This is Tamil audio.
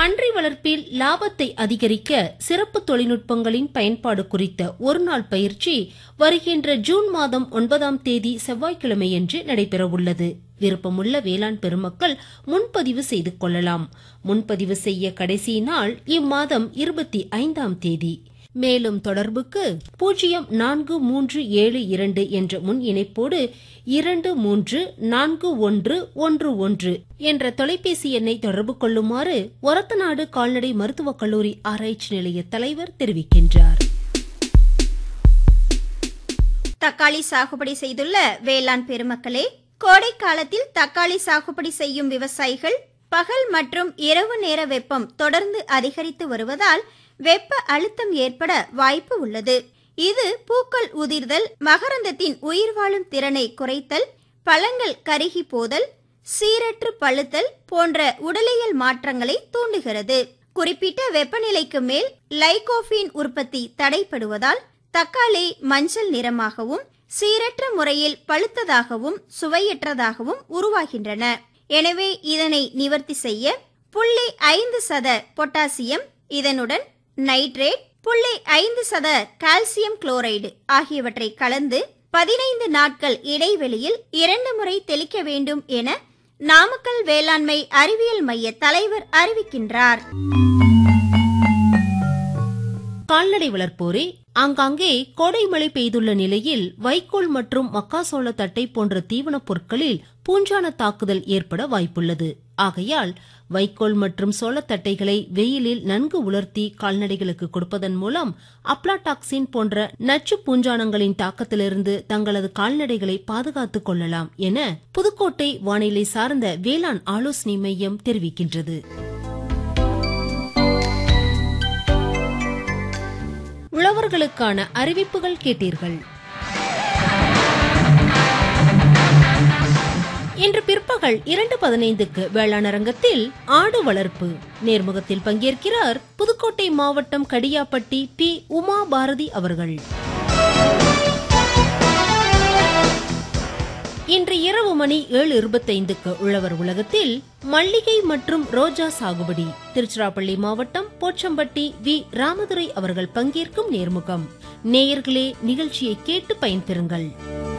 பன்றி வளர்ப்பில் லாபத்தை அதிகரிக்க சிறப்பு தொழில்நுட்பங்களின் பயன்பாடு குறித்த ஒருநாள் பயிற்சி வருகின்ற ஜூன் மாதம் ஒன்பதாம் தேதி செவ்வாய்க்கிழமையன்று நடைபெறவுள்ளது விருப்பமுள்ள வேளாண் பெருமக்கள் முன்பதிவு செய்து கொள்ளலாம் முன்பதிவு செய்ய கடைசி நாள் இம்மாதம் இருபத்தி ஐந்தாம் தேதி மேலும் தொடர்புக்கு பூஜ்ஜியம் நான்கு மூன்று ஏழு இரண்டு என்ற முன் இணைப்போடு இரண்டு மூன்று நான்கு ஒன்று ஒன்று ஒன்று என்ற தொலைபேசி எண்ணை தொடர்பு கொள்ளுமாறு ஒரத்தநாடு கால்நடை மருத்துவக் கல்லூரி ஆராய்ச்சி நிலைய தலைவர் தெரிவிக்கின்றார் தக்காளி சாகுபடி செய்துள்ள வேளாண் பெருமக்களே கோடை காலத்தில் தக்காளி சாகுபடி செய்யும் விவசாயிகள் பகல் மற்றும் இரவு நேர வெப்பம் தொடர்ந்து அதிகரித்து வருவதால் வெப்ப அழுத்தம் ஏற்பட வாய்ப்பு உள்ளது இது பூக்கள் உதிர்தல் மகரந்தத்தின் உயிர் வாழும் திறனை குறைத்தல் பழங்கள் கருகி போதல் சீரற்று பழுத்தல் போன்ற உடலியல் மாற்றங்களை தூண்டுகிறது குறிப்பிட்ட வெப்பநிலைக்கு மேல் லைகோஃபின் உற்பத்தி தடைப்படுவதால் தக்காளி மஞ்சள் நிறமாகவும் சீரற்ற முறையில் பழுத்ததாகவும் சுவையற்றதாகவும் உருவாகின்றன எனவே இதனை நிவர்த்தி செய்ய புள்ளி ஐந்து சத பொட்டாசியம் இதனுடன் நைட்ரேட் புள்ளி ஐந்து சத கால்சியம் குளோரைடு ஆகியவற்றை கலந்து பதினைந்து நாட்கள் இடைவெளியில் இரண்டு முறை தெளிக்க வேண்டும் என நாமக்கல் வேளாண்மை அறிவியல் மைய தலைவர் அறிவிக்கின்றார் கால்நடை வளர்ப்போரே ஆங்காங்கே கோடை மழை பெய்துள்ள நிலையில் வைக்கோல் மற்றும் மக்காசோள தட்டை போன்ற தீவனப் பொருட்களில் பூஞ்சான தாக்குதல் ஏற்பட வாய்ப்புள்ளது ஆகையால் வைக்கோல் மற்றும் சோளத்தட்டைகளை வெயிலில் நன்கு உலர்த்தி கால்நடைகளுக்கு கொடுப்பதன் மூலம் அப்லாடாக்சின் போன்ற நச்சு பூஞ்சானங்களின் தாக்கத்திலிருந்து தங்களது கால்நடைகளை பாதுகாத்துக் கொள்ளலாம் என புதுக்கோட்டை வானிலை சார்ந்த வேளாண் ஆலோசனை மையம் தெரிவிக்கின்றது உழவர்களுக்கான அறிவிப்புகள் கேட்டீர்கள் இன்று பிற்பகல் இரண்டு பதினைந்துக்கு வேளாண் அரங்கத்தில் ஆடு வளர்ப்பு நேர்முகத்தில் பங்கேற்கிறார் புதுக்கோட்டை மாவட்டம் கடியாப்பட்டி பி உமா பாரதி அவர்கள் இன்று இரவு மணி ஏழு இருபத்தைந்துக்கு உழவர் உலகத்தில் மல்லிகை மற்றும் ரோஜா சாகுபடி திருச்சிராப்பள்ளி மாவட்டம் போச்சம்பட்டி வி ராமதுரை அவர்கள் பங்கேற்கும் நேர்முகம் நேயர்களே நிகழ்ச்சியை கேட்டு பயன்பெறுங்கள்